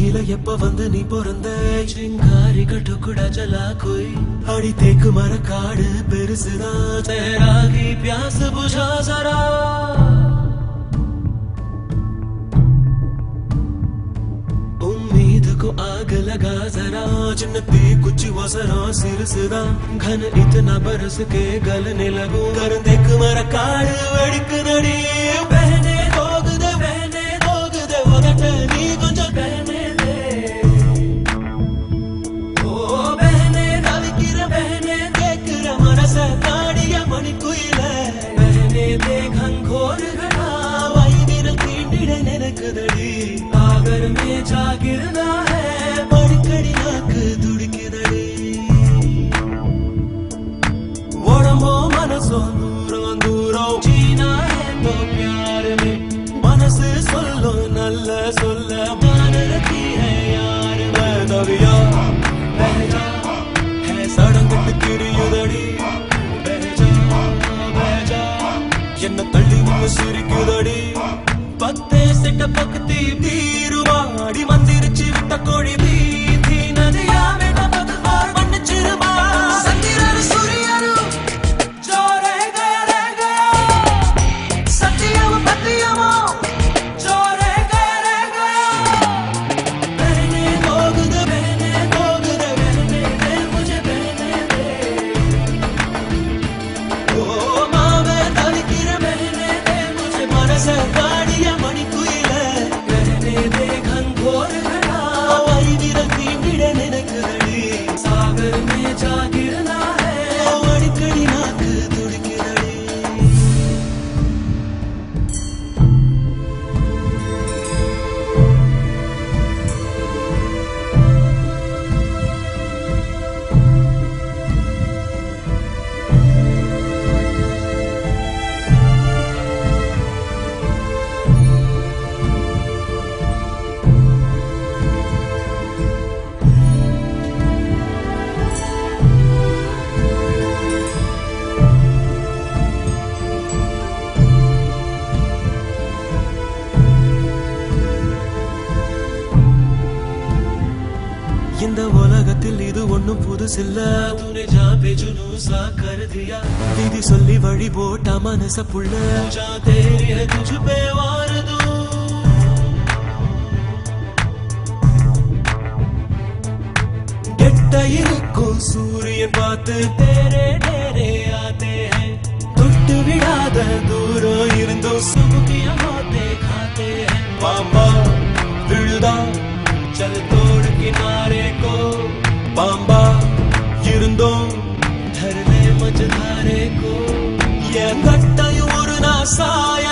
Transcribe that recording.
பூமியில எப்ப வந்து நீ பிறந்த சிங்காரி கட்டுக்குடா ஜலா கோய் அடி தேக்கு மர காடு பெருசுதான் தேராகி பியாஸ் புஷா சரா उम्मीद को आग लगा जरा जन्नती कुछ वसरा सिरसदा घन इतना बरस के गलने लगो कर देख मरा काड़ वेड़क नड़ी बहने दोग दे बहने दोग दे वदट नी कुछ बहने दे ओ बहने दविकिर बहने देकर मरस ताड़िया मणि कुइल बहने दे घनघोर घड़ा वाई विरल तींडिड़ ನೆನಕದಡಿ ಸಾಗರ ಮೇ ಜಾಗಿರ್ದ ಹೈ ಬಡ್ಕಡಿ ನಾಕ ದುಡುಕಿದಡಿ ಒಡಂಬೋ ಮನಸ್ಸೋ ದೂರೋ ದೂರೋ ಜೀನಾ ಹೈ ತೋ ಪ್ಯಾರ ಮೇ ಮನಸ್ಸು சொல்லோ நல்ல சொல்ல मान रखी है यार मैं दविया बह जा है सड़क திரியுதடி बह जा बह जा என்ன தள்ளி நின்னு சிரிக்குதடி பத்தே செட்ட பக்கத்தி தீருவாடி மந்திரிச்சு விட்ட கோழி பீதி நதியா வேட்ட பகவான் மன்னிச்சிருமா சந்திரன் சூரியனும் ஜோரே கய ரே கயா சத்தியம் பத்தியமோ ஜோரே கய ரே கயா बहने दोग दे बहने दोग दे बहने दे मुझे बहने दे ओ मावे तड़किर बहने दे मुझे मनस गाड़िया मणि कुइल बहने दे घनघोर घड़ा वही विरल तींडिड़ ನೆನಕದಡಿ सागर में जागिरना है ಅಡಿಕಡಿ ನಾಕ ದುಡುಕಿದಡಿ இந்த உலகத்தில் இது ஒண்ணும் புதுசில்ல தூனே ஜா பே ஜுனூசா கர் தியா தீதி சொல்லி வழி போட்டா மனச புள்ள ஜா தேரி है तुझ पे वार दूं கெட்ட இருக்கும் சூரியன் பார்த்து தேரே டேரே ஆते हैं தொட்டு விடாத தூரம் இருந்தும் சுமுகிய होते खाते हैं பாம்பா விழுதா चल तोड़ किनारे को பாம்பா இருந்தோம் धरने मझधारे को ये கட்டையும் ஒரு நாசாய